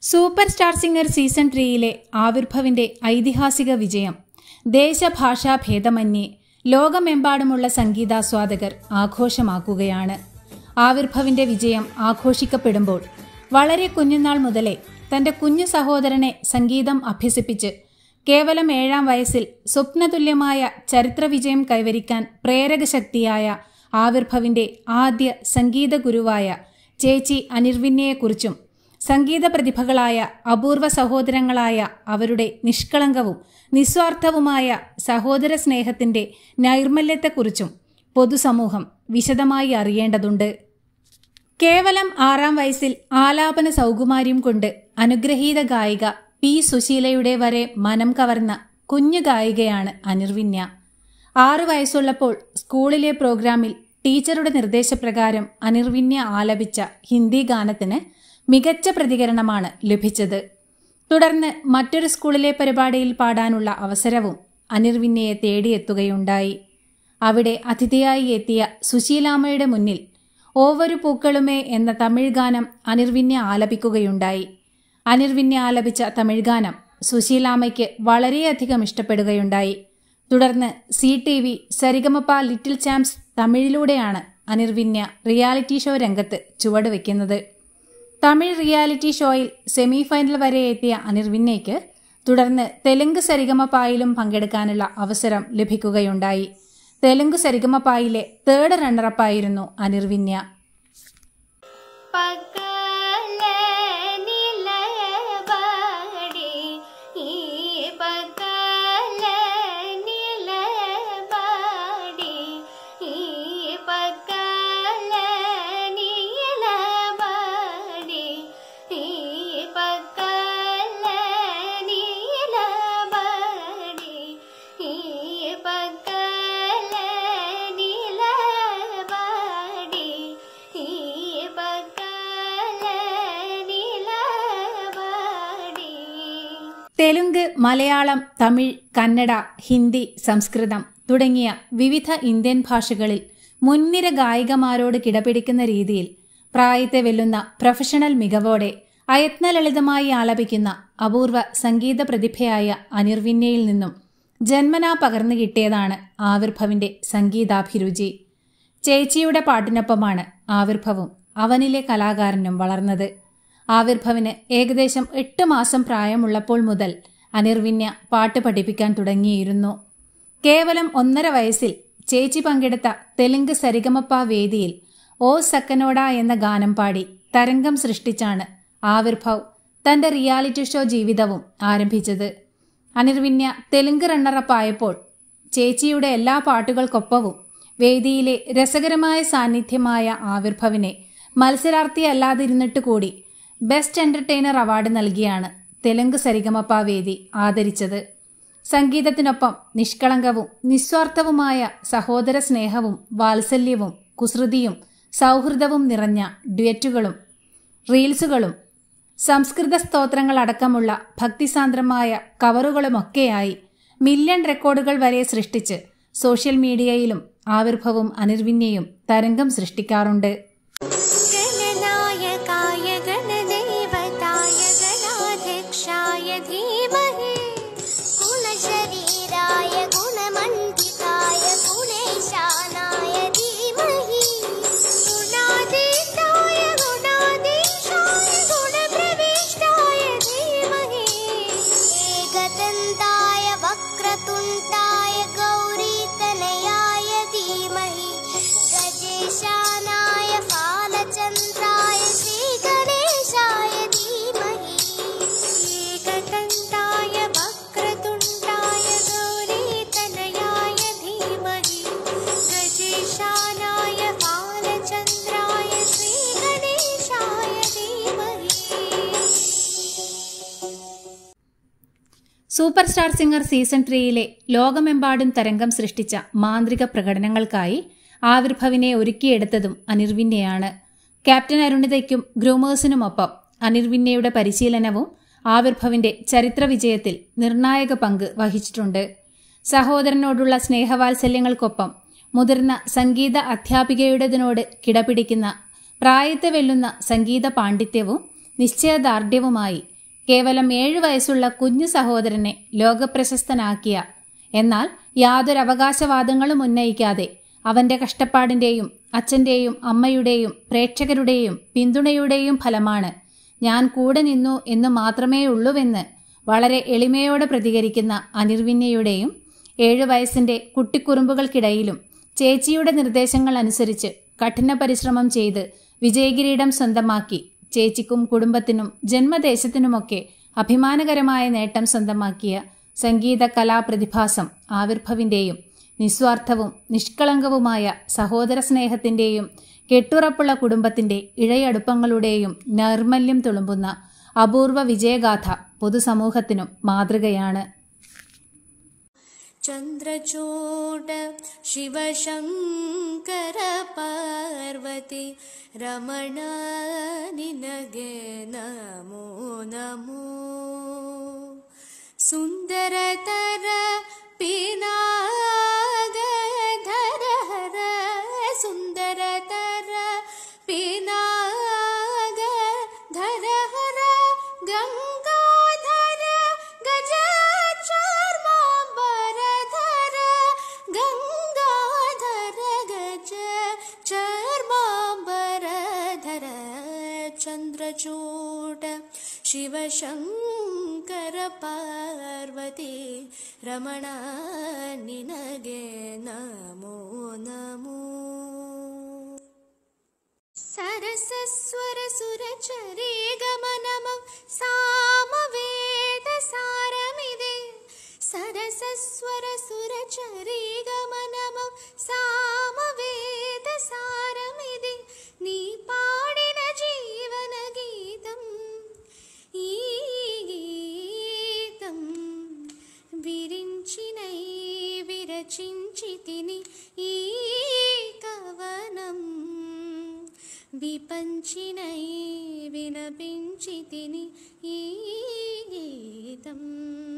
super star singer season ത്രീയിലെ ആവിർഭവിന്റെ ഐതിഹാസിക വിജയം ദേശഭാഷാ ഭേദമന്യേ ലോകമെമ്പാടുമുള്ള സംഗീതാസ്വാദകർ ആഘോഷമാക്കുകയാണ് ആവിർഭവിന്റെ വിജയം ആഘോഷിക്കപ്പെടുമ്പോൾ വളരെ കുഞ്ഞുനാൾ മുതലേ തന്റെ കുഞ്ഞു സഹോദരനെ സംഗീതം അഭ്യസിപ്പിച്ച് കേവലം ഏഴാം വയസ്സിൽ സ്വപ്നതുല്യമായ ചരിത്ര വിജയം കൈവരിക്കാൻ പ്രേരകശക്തിയായ ആവിർഭവിന്റെ ആദ്യ സംഗീത ഗുരുവായ ചേച്ചി അനിർവിന്യയെക്കുറിച്ചും സംഗീത പ്രതിഭകളായ അപൂർവ സഹോദരങ്ങളായ അവരുടെ നിഷ്കളങ്കവും നിസ്വാർത്ഥവുമായ സഹോദര സ്നേഹത്തിന്റെ നൈർമല്യത്തെക്കുറിച്ചും പൊതുസമൂഹം വിശദമായി അറിയേണ്ടതുണ്ട് കേവലം ആറാം വയസ്സിൽ ആലാപന സൗകുമാര്യം കൊണ്ട് അനുഗ്രഹീത ഗായിക പി സുശീലയുടെ വരെ മനം കവർന്ന കുഞ്ഞു ഗായികയാണ് അനിർവിന്യ ആറു വയസ്സുള്ളപ്പോൾ സ്കൂളിലെ പ്രോഗ്രാമിൽ ടീച്ചറുടെ നിർദ്ദേശപ്രകാരം അനിർവിന്യ ആലപിച്ച ഹിന്ദി ഗാനത്തിന് മികച്ച പ്രതികരണമാണ് ലഭിച്ചത് തുടർന്ന് മറ്റൊരു സ്കൂളിലെ പരിപാടിയിൽ പാടാനുള്ള അവസരവും അനിർവിന്യയെ തേടിയെത്തുകയുണ്ടായി അവിടെ അതിഥിയായി എത്തിയ സുശീലാമ്മയുടെ മുന്നിൽ ഓവരു പൂക്കളുമേ എന്ന തമിഴ് ഗാനം അനിർവിന്യ ആലപിക്കുകയുണ്ടായി അനിർവിന്യ ആലപിച്ച തമിഴ് ഗാനം സുശീലാമ്മയ്ക്ക് വളരെയധികം ഇഷ്ടപ്പെടുകയുണ്ടായി തുടർന്ന് Zee T V Sa Re Ga Ma Pa little champs തമിഴിലൂടെയാണ് അനിർവിന്യ റിയാലിറ്റി ഷോ രംഗത്ത് ചുവടുവെക്കുന്നത് തമിഴ് റിയാലിറ്റി ഷോയിൽ സെമി ഫൈനൽ വരെ എത്തിയ അനിർവിന്യയ്ക്ക് തുടർന്ന് തെലുങ്ക് സരിഗമപ്പായിലും പങ്കെടുക്കാനുള്ള അവസരം ലഭിക്കുകയുണ്ടായി തെലുങ്ക് സരിഗമപ്പായിലെ തേർഡ് റണ്ണറപ്പായിരുന്നു അനിർവിന്യ പകല നിലബടി ഈ പകല നിലബടി ഈ പകല നിലബടി ഈ പകല നിലബടി ഈ പകല നിലബടി ഈ പകല നിലബടി തെലുങ്ക് മലയാളം തമിഴ് കന്നഡ ഹിന്ദി സംസ്കൃതം തുടങ്ങിയ വിവിധ ഇന്ത്യൻ ഭാഷകളിൽ മുൻനിര ഗായികമാരോട് കിടപിടിക്കുന്ന രീതിയിൽ പ്രായത്തെ വെല്ലുന്ന പ്രൊഫഷണൽ മികവോടെ അയത്നലളിതമായി ആലപിക്കുന്ന അപൂർവ സംഗീത പ്രതിഭയായ അനിർവിന്യയിൽ നിന്നും ജന്മനാ പകർന്നു കിട്ടിയതാണ് ആവിർഭവിന്റെ സംഗീതാഭിരുചി ചേച്ചിയുടെ പാട്ടിനൊപ്പമാണ് ആവിർഭവും അവനിലെ കലാകാരനും വളർന്നത് ആവിർഭവിന് ഏകദേശം എട്ട് മാസം പ്രായമുള്ളപ്പോൾ മുതൽ അനിർവിന്യ പാട്ട് പഠിപ്പിക്കാൻ തുടങ്ങിയിരുന്നു കേവലം ഒന്നര വയസ്സിൽ ചേച്ചി പങ്കെടുത്ത തെലുങ്ക് സരിഗമപ്പ വേദിയിൽ ഓ സക്കനോഡ എന്ന ഗാനം പാടി തരംഗം സൃഷ്ടിച്ചാണ് ആവിർഭവ് തന്റെ റിയാലിറ്റി ഷോ ജീവിതവും ആരംഭിച്ചത് അനിർവിന്യ തെലുങ്ക് റണ്ണറപ്പ് ആയപ്പോൾ ചേച്ചിയുടെ എല്ലാ പാട്ടുകൾക്കൊപ്പവും വേദിയിലെ രസകരമായ സാന്നിധ്യമായ ആവിർഭവിനെ മത്സരാർത്ഥിയല്ലാതിരുന്നിട്ട് കൂടി ബെസ്റ്റ് എന്റർടൈനർ അവാർഡ് നൽകിയാണ് തെലുങ്ക് സരിഗമപ്പ വേദി ആദരിച്ചത് സംഗീതത്തിനൊപ്പം നിഷ്കളങ്കവും നിസ്വാർത്ഥവുമായ സഹോദര സ്നേഹവും വാത്സല്യവും കുസൃതിയും സൗഹൃദവും നിറഞ്ഞ ഡ്യുവറ്റുകളും റീൽസുകളും സംസ്കൃത സ്തോത്രങ്ങളടക്കമുള്ള ഭക്തിസാന്ദ്രമായ കവറുകളുമൊക്കെയായി മില്യൺ റെക്കോർഡുകൾ വരെ സൃഷ്ടിച്ച് സോഷ്യൽ മീഡിയയിലും ആവിർഭവും അനിർവിന്യയും തരംഗം സൃഷ്ടിക്കാറുണ്ട് गणनायकाय गणदेवताय गणाध्यक्षाय धीमहि गुणशरीराय गुणमण्डिताय गुणेशानाय धीमहि गुणातीताय गुणाधीशाय गुणप्रविष्टाय धीमहि एकदन्ताय वक्रतुण्डाय गौरीतनयाय धीमहि गजेशानाय फालचन्द्राय श्रीगणेशाय धीमहि एकदन्ताय वक्रतुण्डाय गौरीतनयाय धीमहि गजेशानाय फालचन्द्राय श्रीगणेशाय धीमहि സൂപ്പർ സ്റ്റാർ സിംഗർ സീസൺ ത്രീയിലെ ലോകമെമ്പാടും തരംഗം സൃഷ്ടിച്ച മാന്ത്രിക പ്രകടനങ്ങൾക്കായി ആവിർഭവിനെ ഒരുക്കിയെടുത്തതും അനിർവിന്യയാണ് ക്യാപ്റ്റൻ അരുണിതയ്ക്കും ഗ്രൂമേഴ്സിനുമൊപ്പം അനിർവിന്യയുടെ പരിശീലനവും ആവിർഭവിന്റെ ചരിത്ര വിജയത്തിൽ നിർണായക പങ്ക് വഹിച്ചിട്ടുണ്ട് സഹോദരനോടുള്ള സ്നേഹവാത്സല്യങ്ങൾക്കൊപ്പം മുതിർന്ന സംഗീത അധ്യാപികയുടേതിനോട് കിടപിടിക്കുന്ന പ്രായത്തെ വെല്ലുന്ന സംഗീത പാണ്ഡിത്യവും നിശ്ചയദാർഢ്യവുമായി കേവലം ഏഴു വയസ്സുള്ള കുഞ്ഞു സഹോദരനെ ലോകപ്രശസ്തനാക്കിയ എന്നാൽ യാതൊരു അവകാശവാദങ്ങളും ഉന്നയിക്കാതെ അവന്റെ കഷ്ടപ്പാടിന്റെയും അച്ഛന്റെയും അമ്മയുടെയും പ്രേക്ഷകരുടെയും പിന്തുണയുടെയും ഫലമാണ് ഞാൻ കൂടെ നിന്നു എന്ന് മാത്രമേ ഉള്ളൂവെന്ന് വളരെ എളിമയോടെ പ്രതികരിക്കുന്ന അനിർവിന്യയുടെയും ഏഴു വയസ്സിന്റെ കുട്ടിക്കുറുമ്പുകൾക്കിടയിലും ചേച്ചിയുടെ നിർദ്ദേശങ്ങൾ അനുസരിച്ച് കഠിന പരിശ്രമം ചെയ്ത് വിജയകിരീടം സ്വന്തമാക്കി ചേച്ചിക്കും കുടുംബത്തിനും ജന്മദേശത്തിനുമൊക്കെ അഭിമാനകരമായ നേട്ടം സ്വന്തമാക്കിയ സംഗീത കലാപ്രതിഭാസം ആവിർഭവിന്റെയും നിസ്വാർത്ഥവും നിഷ്കളങ്കവുമായ സഹോദര സ്നേഹത്തിന്റെയും കെട്ടുറപ്പുള്ള കുടുംബത്തിന്റെ ഇഴയടുപ്പങ്ങളുടെയും നൈർമല്യം തുളുമ്പുന്ന അപൂർവ വിജയഗാഥ പൊതുസമൂഹത്തിനും മാതൃകയാണ് चन्द्रचूड शिवशङ्कर पार्वती रमण निनगे नमो नमो सुन्दरतर पिनागधर हर सुन्दरतर पिनाग धर हर गङ्गाधर गज चर्माम्बरधर गङ्गाधर गज चर्माम्बरधर चन्द्रचूड शिवशङ्कर पार्वती रमण निनगे नमो नमो सरसस्वर सुरचरे गमनमं सामवेद सारमिदे सरसस्वर सुरचरे गमनमं सामवेद सारमिदे नी पाडिन जीवनगीतम् ఈ గీతం విరించినై విరచించి తిని ఈ కవనం విపంచినై విలపించి తిని ఈ గీతం